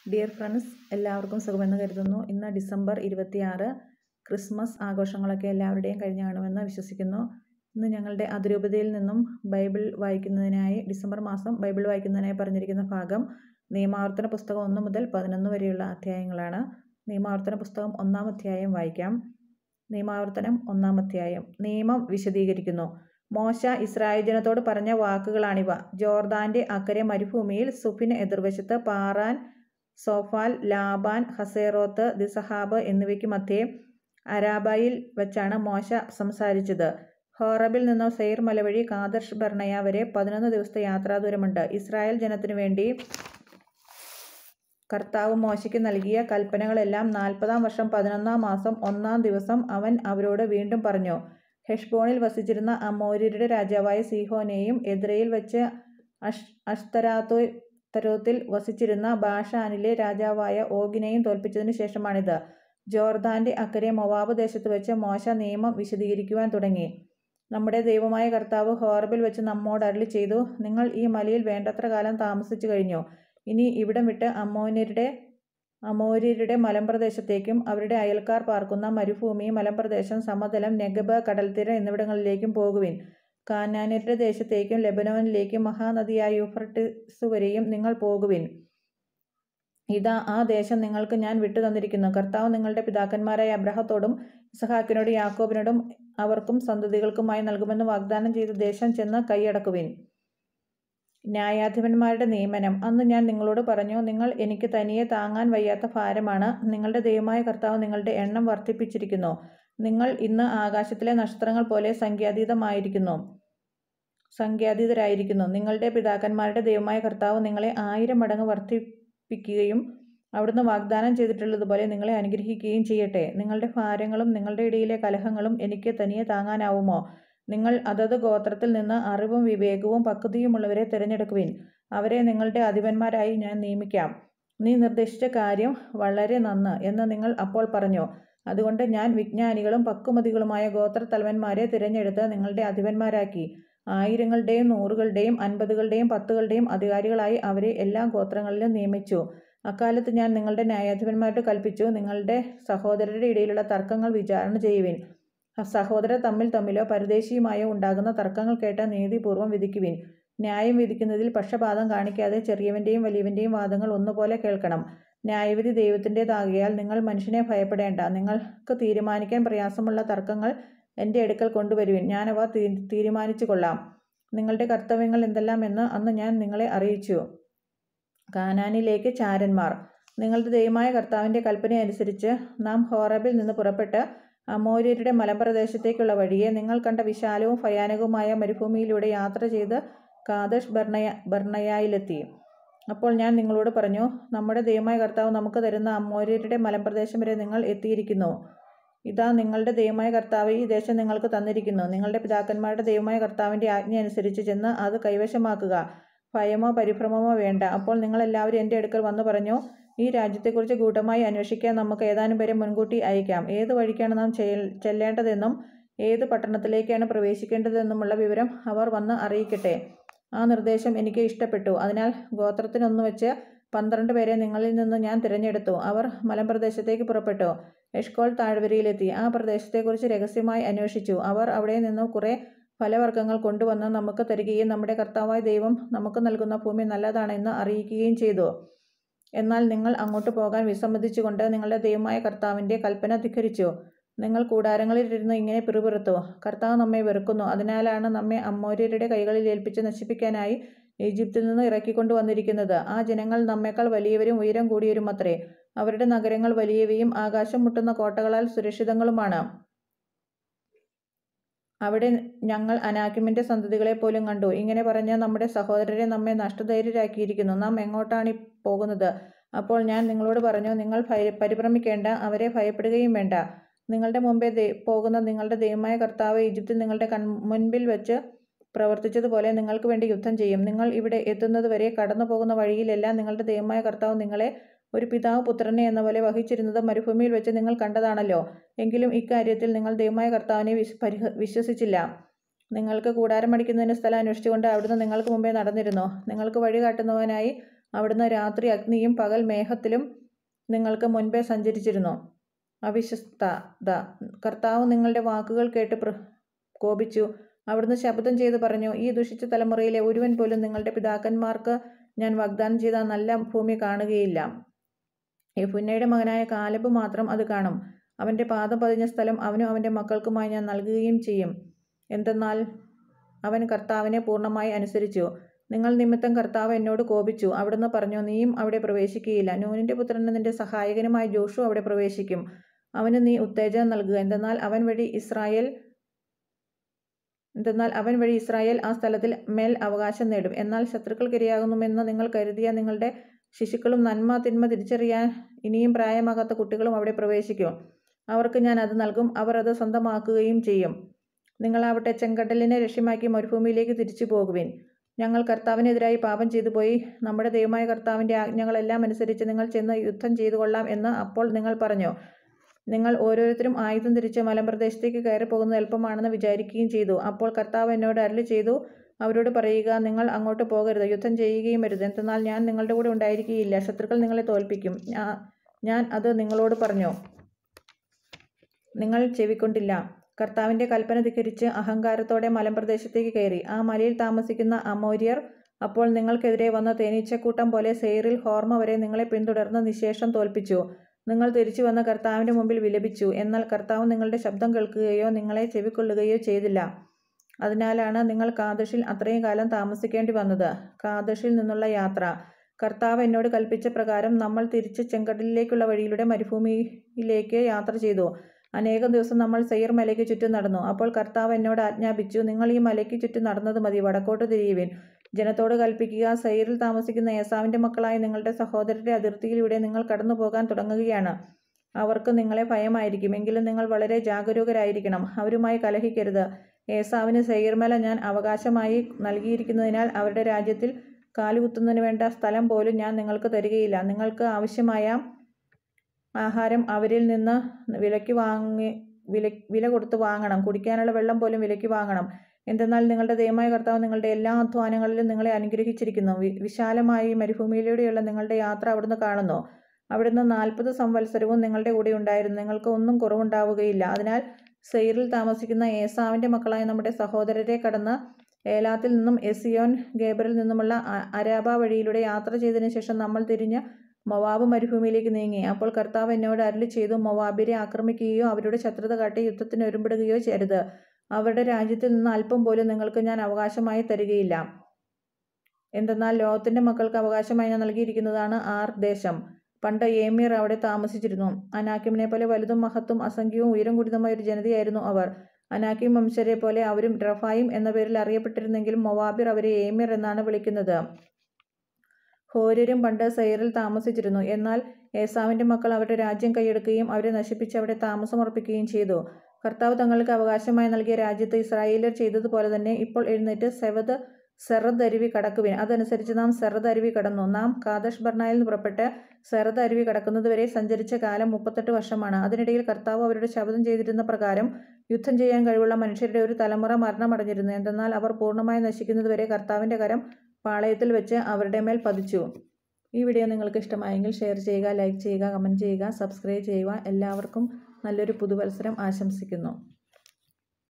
dear friends എല്ലാവർക്കും സുഖമെന്ന് കരുതുന്നു ഇന്ന് ഡിസംബർ ഇരുപത്തിയാറ് ക്രിസ്മസ് ആഘോഷങ്ങളൊക്കെ എല്ലാവരുടെയും കഴിഞ്ഞ് കാണുമെന്ന് വിശ്വസിക്കുന്നു ഇന്ന് ഞങ്ങളുടെ അതിരൂപതയിൽ നിന്നും ബൈബിൾ വായിക്കുന്നതിനായി ഡിസംബർ മാസം ബൈബിൾ വായിക്കുന്നതിനായി പറഞ്ഞിരിക്കുന്ന ഭാഗം നിയമാവർത്തന പുസ്തകം ഒന്ന് മുതൽ പതിനൊന്ന് വരെയുള്ള അധ്യായങ്ങളാണ് നിയമാവർത്തന പുസ്തകം ഒന്നാം അധ്യായം വായിക്കാം നിയമാവർത്തനം ഒന്നാം അധ്യായം നിയമം വിശദീകരിക്കുന്നു മോശ ഇസ്രായേൽ ജനത്തോട് പറഞ്ഞ വാക്കുകളാണിവ ജോർദാന്റെ അക്കരെ മരുഭൂമിയിൽ സുഫിന് എതിർവശത്ത് പാറാൻ സോഫാൽ ലാബാൻ ഹസേറോത്ത് ദിസഹാബ് എന്നിവയ്ക്ക് മധ്യേ അരാബയിൽ വെച്ചാണ് മോശ സംസാരിച്ചത് ഹോറബിൽ നിന്ന് സെയ്ർ മല വഴി കാദർഷ് ബർണയ വരെ പതിനൊന്ന് ദിവസത്തെ യാത്രാദൂരമുണ്ട് ഇസ്രായേൽ ജനത്തിനു വേണ്ടി കർത്താവ് മോശയ്ക്ക് നൽകിയ കൽപ്പനകളെല്ലാം നാൽപ്പതാം വർഷം പതിനൊന്നാം മാസം ഒന്നാം ദിവസം അവൻ അവരോട് വീണ്ടും പറഞ്ഞു ഹെഷ്ബോണിൽ വസിച്ചിരുന്ന അമോര്യരുടെ രാജാവായ സീഹോനെയും എദ്രയിൽ വെച്ച് അഷ് അഷ്തരാത്തോ തരോത്തിൽ വസിച്ചിരുന്ന ബാഷാനിലെ രാജാവായ ഓഗിനെയും തോൽപ്പിച്ചതിനു ശേഷമാണിത് ജോർദാന്റെ അക്കരെ മൊവാബ് ദേശത്ത് വെച്ച് മോശ നിയമം വിശദീകരിക്കുവാൻ തുടങ്ങി നമ്മുടെ ദൈവമായ കർത്താവ് ഹോറബിൽ വെച്ച് നമ്മോട് അരളി ചെയ്തു നിങ്ങൾ ഈ മലയിൽ വേണ്ടത്ര കാലം താമസിച്ചു കഴിഞ്ഞു ഇനി ഇവിടം വിട്ട് അമ്മോന്യരുടെ അമോര്യരുടെ മലമ്പ്രദേശത്തേക്കും അവരുടെ അയൽക്കാർ പാർക്കുന്ന മരുഭൂമി മലമ്പ്രദേശം സമതലം നെഗബ് കടൽത്തീരം എന്നിവിടങ്ങളിലേക്കും പോകുവിൻ കാനാന്യരുടെ ദേശത്തേക്കും ലെബനോനിലേക്കും മഹാനദിയായ യൂഫ്രട്ടിസ് വരെയും നിങ്ങൾ പോകുവിൻ ഇതാ ആ ദേശം നിങ്ങൾക്ക് ഞാൻ വിട്ടു തന്നിരിക്കുന്നു കർത്താവ് നിങ്ങളുടെ പിതാക്കന്മാരായ അബ്രഹത്തോടും ഇസഹാക്കിനോടും യാക്കോബിനോടും അവർക്കും സന്തതികൾക്കുമായി നൽകുമെന്ന് വാഗ്ദാനം ചെയ്ത ദേശം ചെന്ന് കൈയടക്കുവിൻ ന്യായാധിപന്മാരുടെ നിയമനം അന്ന് ഞാൻ നിങ്ങളോട് പറഞ്ഞു നിങ്ങൾ എനിക്ക് തനിയെ താങ്ങാൻ വയ്യാത്ത ഭാരമാണ് നിങ്ങളുടെ ദൈവമായ കർത്താവ് നിങ്ങളുടെ എണ്ണം വർദ്ധിപ്പിച്ചിരിക്കുന്നു നിങ്ങൾ ഇന്ന് ആകാശത്തിലെ നക്ഷത്രങ്ങൾ പോലെ സംഖ്യാതീതമായിരിക്കുന്നു സംഖ്യാതീതരായിരിക്കുന്നു നിങ്ങളുടെ പിതാക്കന്മാരുടെ ദൈവമായ കർത്താവ് നിങ്ങളെ ആയിരം മടങ്ങ് വർദ്ധിപ്പിക്കുകയും അവിടുന്ന് വാഗ്ദാനം ചെയ്തിട്ടുള്ളതുപോലെ നിങ്ങളെ അനുഗ്രഹിക്കുകയും ചെയ്യട്ടെ നിങ്ങളുടെ ഭാരങ്ങളും നിങ്ങളുടെ ഇടയിലെ കലഹങ്ങളും എനിക്ക് തനിയെ താങ്ങാനാവുമോ നിങ്ങൾ അതത് ഗോത്രത്തിൽ നിന്ന് അറിവും വിവേകവും പക്വതയുമുള്ളവരെ തിരഞ്ഞെടുക്കുവിൻ അവരെ നിങ്ങളുടെ അധിപന്മാരായി ഞാൻ നിയമിക്കാം നീ നിർദ്ദേശിച്ച കാര്യം വളരെ നന്ന് എന്ന് നിങ്ങൾ അപ്പോൾ പറഞ്ഞു അതുകൊണ്ട് ഞാൻ വിജ്ഞാനികളും പക്വമതികളുമായ ഗോത്രത്തലവന്മാരെ തിരഞ്ഞെടുത്ത് നിങ്ങളുടെ അധിപന്മാരാക്കി ആയിരങ്ങളുടെയും നൂറുകളുടെയും അൻപതുകളുടെയും പത്തുകളുടെയും അധികാരികളായി അവരെ എല്ലാ ഗോത്രങ്ങളിലും നിയമിച്ചു അക്കാലത്ത് ഞാൻ നിങ്ങളുടെ ന്യായാധിപന്മാരോട് കൽപ്പിച്ചു നിങ്ങളുടെ സഹോദരരുടെ ഇടയിലുള്ള തർക്കങ്ങൾ വിചാരണ ചെയ്യുവിൻ സഹോദരർ തമ്മിൽ തമ്മിലോ പരദേശിയുമായോ ഉണ്ടാകുന്ന തർക്കങ്ങൾ കേട്ട നീതിപൂർവ്വം വിധിക്കുവിൻ ന്യായം വിധിക്കുന്നതിൽ പക്ഷപാതം കാണിക്കാതെ ചെറിയവന്റെയും വലിയവന്റെയും വാദങ്ങൾ ഒന്നുപോലെ കേൾക്കണം ന്യായവിധി ദൈവത്തിൻ്റെതാകിയാൽ നിങ്ങൾ മനുഷ്യനെ ഭയപ്പെടേണ്ട നിങ്ങൾക്ക് തീരുമാനിക്കാൻ പ്രയാസമുള്ള തർക്കങ്ങൾ എൻ്റെ അടുക്കൽ കൊണ്ടുവരുവിൻ ഞാനവ തീ തീരുമാനിച്ചു കൊള്ളാം നിങ്ങളുടെ കർത്തവ്യങ്ങൾ എന്തെല്ലാം എന്ന് അന്ന് ഞാൻ നിങ്ങളെ അറിയിച്ചു കാനാനിലേക്ക് ചാരന്മാർ നിങ്ങളുടെ ദൈവമായ കർത്താവിൻ്റെ കൽപ്പന അനുസരിച്ച് നാം ഹോറബിൽ നിന്ന് പുറപ്പെട്ട് അമോര്യരുടെ മലമ്പ്രദേശത്തേക്കുള്ള വഴിയെ നിങ്ങൾ കണ്ട വിശാലവും ഭയാനകവുമായ മരുഭൂമിയിലൂടെ യാത്ര ചെയ്ത് കാദഷ് ബർണയ ബർണയായിലെത്തി അപ്പോൾ ഞാൻ നിങ്ങളോട് പറഞ്ഞു നമ്മുടെ ദൈവമായ കർത്താവ് നമുക്ക് തരുന്ന അമോര്യരുടെ മലമ്പ്രദേശം വരെ നിങ്ങൾ എത്തിയിരിക്കുന്നു ഇതാ നിങ്ങളുടെ ദൈവമായ കർത്താവ് ഈ ദേശം നിങ്ങൾക്ക് തന്നിരിക്കുന്നു നിങ്ങളുടെ പിതാക്കന്മാരുടെ ദൈവമായ കർത്താവിൻ്റെ ആജ്ഞ അനുസരിച്ച് ചെന്ന് അത് കൈവശമാക്കുക ഭയമോ പരിഭ്രമമോ വേണ്ട അപ്പോൾ നിങ്ങൾ എല്ലാവരും എൻ്റെ അടുക്കൽ വന്നു പറഞ്ഞു ഈ രാജ്യത്തെക്കുറിച്ച് ഗൂഢമായി അന്വേഷിക്കാൻ നമുക്ക് ഏതാനും പേരെ മുൻകൂട്ടി അയക്കാം ഏത് വഴിക്കാണ് നാം ചെല്ലേണ്ടതെന്നും ഏത് പട്ടണത്തിലേക്കാണ് പ്രവേശിക്കേണ്ടതെന്നുമുള്ള വിവരം അവർ വന്ന് അറിയിക്കട്ടെ ആ നിർദ്ദേശം എനിക്ക് ഇഷ്ടപ്പെട്ടു അതിനാൽ ഗോത്രത്തിനൊന്നു വെച്ച് പന്ത്രണ്ട് പേരെ നിങ്ങളിൽ നിന്ന് ഞാൻ തിരഞ്ഞെടുത്തു അവർ മലമ്പ്രദേശത്തേക്ക് പുറപ്പെട്ടു എഷ്കോൾ താഴ്വരയിലെത്തി ആ പ്രദേശത്തെക്കുറിച്ച് രഹസ്യമായി അന്വേഷിച്ചു അവർ അവിടെ നിന്ന് കുറേ ഫലവർഗ്ഗങ്ങൾ കൊണ്ടുവന്ന് നമുക്ക് തരികയും നമ്മുടെ കർത്താവായ ദൈവം നമുക്ക് നൽകുന്ന ഭൂമി നല്ലതാണെന്ന് അറിയിക്കുകയും ചെയ്തു എന്നാൽ നിങ്ങൾ അങ്ങോട്ട് പോകാൻ വിസമ്മതിച്ചുകൊണ്ട് നിങ്ങളുടെ ദൈവമായ കർത്താവിൻ്റെ കൽപ്പന ധിഖരിച്ചു നിങ്ങൾ കൂടാരങ്ങളിലിരുന്ന് ഇങ്ങനെ പിറുപിറുത്തു കർത്താവ് നമ്മെ വെറുക്കുന്നു അതിനാലാണ് നമ്മെ അമ്മോര്യരുടെ കൈകളിൽ ഏൽപ്പിച്ച് നശിപ്പിക്കാനായി ഈജിപ്തിൽ നിന്ന് ഇറക്കിക്കൊണ്ടു വന്നിരിക്കുന്നത് ആ ജനങ്ങൾ നമ്മേക്കാൾ വലിയവരും ഉയരം കൂടിയവരും അത്രേ അവരുടെ നഗരങ്ങൾ വലിയവയും ആകാശം മുട്ടുന്ന കോട്ടകളാൽ സുരക്ഷിതങ്ങളുമാണ് അവിടെ ഞങ്ങൾ അനാക്കിമിന്റെ സന്തതികളെ പോലും കണ്ടു ഇങ്ങനെ പറഞ്ഞ നമ്മുടെ സഹോദരരെ നമ്മെ നഷ്ടധൈര്യരാക്കിയിരിക്കുന്നു നാം എങ്ങോട്ടാണ് പോകുന്നത് അപ്പോൾ ഞാൻ നിങ്ങളോട് പറഞ്ഞു നിങ്ങൾ ഭയ പരിഭ്രമിക്കേണ്ട അവരെ ഭയപ്പെടുകയും വേണ്ട നിങ്ങളുടെ മുമ്പേ പോകുന്ന നിങ്ങളുടെ ദൈവമായ കർത്താവ് ഈജിപ്തിൽ നിങ്ങളുടെ കൺ മുൻപിൽ വെച്ച് പ്രവർത്തിച്ചതുപോലെ നിങ്ങൾക്ക് വേണ്ടി യുദ്ധം ചെയ്യും നിങ്ങൾ ഇവിടെ എത്തുന്നതുവരെ കടന്നു പോകുന്ന വഴിയിലെല്ലാം നിങ്ങളുടെ ദൈവമായ കർത്താവ് നിങ്ങളെ ഒരു പിതാവ് പുത്രനെ എന്ന പോലെ വഹിച്ചിരുന്നത് മരുഭൂമിയിൽ വെച്ച് നിങ്ങൾ കണ്ടതാണല്ലോ എങ്കിലും ഇക്കാര്യത്തിൽ നിങ്ങൾ ദൈവമായ കർത്താവിനെ വിശ് പരിഹ വിശ്വസിച്ചില്ല നിങ്ങൾക്ക് കൂടാരം അടിക്കുന്നതിന് സ്ഥലം അന്വേഷിച്ചുകൊണ്ട് അവിടുന്ന് നിങ്ങൾക്ക് മുമ്പേ നടന്നിരുന്നു നിങ്ങൾക്ക് വഴി കാട്ടുന്നവനായി അവിടുന്ന് രാത്രി അഗ്നിയും പകൽ മേഘത്തിലും നിങ്ങൾക്ക് മുൻപേ സഞ്ചരിച്ചിരുന്നു അവിശ്വസ്തത കർത്താവ് നിങ്ങളുടെ വാക്കുകൾ കേട്ട് പ്ര കോപിച്ചു അവിടുന്ന് ശബ്ദം ചെയ്ത് പറഞ്ഞു ഈ ദുഷിച്ച തലമുറയിലെ ഒരുവൻ പോലും നിങ്ങളുടെ പിതാക്കന്മാർക്ക് ഞാൻ വാഗ്ദാനം ചെയ്ത നല്ല ഭൂമി കാണുകയില്ല യെഫുന്നയുടെ മകനായ കാലബ് മാത്രം അത് കാണും അവൻ്റെ പാദം പതിഞ്ഞ സ്ഥലം അവനും അവൻ്റെ മക്കൾക്കുമായി ഞാൻ നൽകുകയും ചെയ്യും എന്തെന്നാൽ അവൻ കർത്താവിനെ പൂർണ്ണമായി അനുസരിച്ചു നിങ്ങൾ നിമിത്തം കർത്താവ് എന്നോട് കോപിച്ചു അവിടുന്ന് പറഞ്ഞു നീയും അവിടെ പ്രവേശിക്കുകയില്ല നൂനിൻ്റെ പുത്രന് നിന്റെ സഹായകനുമായ ജോഷു അവിടെ പ്രവേശിക്കും അവന് നീ ഉത്തേജനം നൽകുക എന്തെന്നാൽ അവൻ വഴി ഇസ്രായേൽ എന്തെന്നാൽ അവൻ വഴി ഇസ്രായേൽ ആ സ്ഥലത്തിൽ മേൽ അവകാശം നേടും എന്നാൽ ശത്രുക്കൾക്കിരയാകുന്നുവെന്ന് നിങ്ങൾ കരുതിയ നിങ്ങളുടെ ശിശുക്കളും നന്മ തിന്മ തിരിച്ചറിയാൻ ഇനിയും പ്രായമാകാത്ത കുട്ടികളും അവിടെ പ്രവേശിക്കും അവർക്ക് ഞാൻ അത് നൽകും അവർ അത് സ്വന്തമാക്കുകയും ചെയ്യും നിങ്ങളാവട്ടെ ചെങ്കടലിനെ ലക്ഷ്യമാക്കി മരുഭൂമിയിലേക്ക് തിരിച്ചു പോകുവിൻ ഞങ്ങൾ കർത്താവിനെതിരായി പാപം ചെയ്തു പോയി നമ്മുടെ ദൈവമായ കർത്താവിൻ്റെ ആജ്ഞകളെല്ലാം അനുസരിച്ച് നിങ്ങൾ ചെന്ന് യുദ്ധം ചെയ്തു കൊള്ളാം എന്ന് അപ്പോൾ നിങ്ങൾ പറഞ്ഞു നിങ്ങൾ ഓരോരുത്തരും ആയുധം തിരിച്ച് മലമ്പ്രദേശത്തേക്ക് കയറി പോകുന്നത് എളുപ്പമാണെന്ന് വിചാരിക്കുകയും ചെയ്തു അപ്പോൾ കർത്താവ് എന്നോട് അരളി ചെയ്തു അവരോട് പറയുക നിങ്ങൾ അങ്ങോട്ട് പോകരുത് യുദ്ധം ചെയ്യുകയും വരുത് എന്തെന്നാൽ ഞാൻ നിങ്ങളുടെ കൂടെ ഉണ്ടായിരിക്കുകയില്ല ശത്രുക്കൾ നിങ്ങളെ തോൽപ്പിക്കും ഞാൻ അത് നിങ്ങളോട് പറഞ്ഞു നിങ്ങൾ ചെവിക്കൊണ്ടില്ല കർത്താവിൻ്റെ കൽപ്പന ധിക്കരിച്ച് അഹങ്കാരത്തോടെ മലമ്പ്രദേശത്തേക്ക് കയറി ആ മലയിൽ താമസിക്കുന്ന അമോര്യർ അപ്പോൾ നിങ്ങൾക്കെതിരെ വന്ന തേനീച്ചക്കൂട്ടം പോലെ സെയറിൽ ഹോർമ വരെ നിങ്ങളെ പിന്തുടർന്ന് നിശേഷം തോൽപ്പിച്ചു നിങ്ങൾ തിരിച്ചു വന്ന കർത്താവിൻ്റെ മുമ്പിൽ വിലപിച്ചു എന്നാൽ കർത്താവ് നിങ്ങളുടെ ശബ്ദം കേൾക്കുകയോ നിങ്ങളെ ചെവിക്കൊള്ളുകയോ ചെയ്തില്ല അതിനാലാണ് നിങ്ങൾ കാദഷിൽ അത്രയും കാലം താമസിക്കേണ്ടി വന്നത് കാദഷിൽ നിന്നുള്ള യാത്ര കർത്താവ് എന്നോട് കൽപ്പിച്ച പ്രകാരം നമ്മൾ തിരിച്ച് ചെങ്കടലിലേക്കുള്ള വഴിയിലൂടെ മരുഭൂമിയിലേക്ക് യാത്ര ചെയ്തു അനേകം ദിവസം നമ്മൾ സെയർ മലയ്ക്ക് ചുറ്റും നടന്നു അപ്പോൾ കർത്താവ് എന്നോട് ആജ്ഞാപിച്ചു നിങ്ങൾ ഈ മലയ്ക്ക് ചുറ്റും നടന്നത് മതി വടക്കോട്ട് തിരിയുവിൻ ജനത്തോട് കൽപ്പിക്കുക സെയറിൽ താമസിക്കുന്ന ഏസാവിൻ്റെ മക്കളായ നിങ്ങളുടെ സഹോദരരുടെ അതിർത്തിയിലൂടെ നിങ്ങൾ കടന്നു പോകാൻ തുടങ്ങുകയാണ് അവർക്ക് നിങ്ങളെ ഭയമായിരിക്കും എങ്കിലും നിങ്ങൾ വളരെ ജാഗരൂകരായിരിക്കണം അവരുമായി കലഹിക്കരുത് ഏസാവിന് സെയർമല ഞാൻ അവകാശമായി നൽകിയിരിക്കുന്നതിനാൽ അവരുടെ രാജ്യത്തിൽ കാലുകുത്തുന്നതിന് വേണ്ട സ്ഥലം പോലും ഞാൻ നിങ്ങൾക്ക് തരികയില്ല നിങ്ങൾക്ക് ആവശ്യമായ ആഹാരം അവരിൽ നിന്ന് വിലയ്ക്ക് വാങ്ങി വില വില കൊടുത്ത് വാങ്ങണം കുടിക്കാനുള്ള വെള്ളം പോലും വിലയ്ക്ക് വാങ്ങണം എന്തെന്നാൽ നിങ്ങളുടെ ദൈവമായ കർത്താവ് നിങ്ങളുടെ എല്ലാ അധ്വാനങ്ങളിലും നിങ്ങളെ അനുഗ്രഹിച്ചിരിക്കുന്നു വി വിശാലമായി മരുഭൂമിയിലൂടെയുള്ള നിങ്ങളുടെ യാത്ര അവിടുന്ന് കാണുന്നു അവിടുന്ന് നാൽപ്പത് സംവത്സരവും നിങ്ങളുടെ കൂടെ ഉണ്ടായിരുന്നു നിങ്ങൾക്ക് ഒന്നും കുറവുണ്ടാവുകയില്ല അതിനാൽ സെയറിൽ താമസിക്കുന്ന ഏസാവിൻ്റെ മക്കളായ നമ്മുടെ സഹോദരരെ കടന്ന് ഏലാത്തിൽ നിന്നും എസിയോൻ ഗേബറിൽ നിന്നുമുള്ള അരാബ വഴിയിലൂടെ യാത്ര ചെയ്തതിനു ശേഷം നമ്മൾ തിരിഞ്ഞ് മൊവാബ് മരുഭൂമിയിലേക്ക് നീങ്ങി അപ്പോൾ കർത്താവ് എന്നോട് അരളി ചെയ്തു മൊവാബിരെ ആക്രമിക്കുകയോ അവരുടെ ശത്രുത കാട്ടി യുദ്ധത്തിന് ഒരുമ്പെടുകയോ ചെയ്യരുത് അവരുടെ രാജ്യത്തിൽ നിന്ന് അല്പം പോലും നിങ്ങൾക്ക് ഞാൻ അവകാശമായി തരികയില്ല എന്തെന്നാൽ ലോകത്തിൻ്റെ മക്കൾക്ക് അവകാശമായി ഞാൻ നൽകിയിരിക്കുന്നതാണ് ആർ ദേശം പണ്ട് ഏമീർ അവിടെ താമസിച്ചിരുന്നു അനാക്കിമിനെ പോലെ വലുതും മഹത്തും അസംഖ്യവും ഉയരം കൂടിയതുമായ ഒരു ജനതയായിരുന്നു അവർ അനാക്കിം വംശരെ പോലെ അവരും റഫായിം എന്ന പേരിൽ അറിയപ്പെട്ടിരുന്നെങ്കിലും മൊവാബിർ അവരെ ഏമീർ എന്നാണ് വിളിക്കുന്നത് ഹോര്യരും പണ്ട് സെയറിൽ താമസിച്ചിരുന്നു എന്നാൽ ഏസാവിൻ്റെ മക്കൾ അവരുടെ രാജ്യം കൈയെടുക്കുകയും അവരെ നശിപ്പിച്ച് അവിടെ താമസമുറപ്പിക്കുകയും ചെയ്തു കർത്താവ് തങ്ങൾക്ക് അവകാശമായി നൽകിയ രാജ്യത്ത് ഇസ്രായേലർ ചെയ്തതുപോലെ തന്നെ ഇപ്പോൾ എഴുന്നേറ്റ് സെവത് സെറദ് അരുവി കടക്കുവിൻ അതനുസരിച്ച് നാം സെറദ് അരുവി കടന്നു നാം കാദഷ് ബർണായിൽ നിന്ന് പുറപ്പെട്ട് സെറദ് അരുവി കടക്കുന്നതുവരെ സഞ്ചരിച്ച കാലം മുപ്പത്തെട്ട് വർഷമാണ് അതിനിടയിൽ കർത്താവ് അവരുടെ ശബ്ദം ചെയ്തിരുന്ന പ്രകാരം യുദ്ധം ചെയ്യാൻ കഴിവുള്ള മനുഷ്യരുടെ ഒരു തലമുറ മരണമടഞ്ഞിരുന്നു എന്തെന്നാൽ അവർ പൂർണ്ണമായി നശിക്കുന്നതുവരെ കർത്താവിൻ്റെ കരം പാളയത്തിൽ വെച്ച് അവരുടെ മേൽ പതിച്ചു ഈ വീഡിയോ നിങ്ങൾക്ക് ഇഷ്ടമായെങ്കിൽ ഷെയർ ചെയ്യുക ലൈക്ക് ചെയ്യുക കമൻറ്റ് ചെയ്യുക സബ്സ്ക്രൈബ് ചെയ്യുക എല്ലാവർക്കും നല്ലൊരു പുതുവത്സരം ആശംസിക്കുന്നു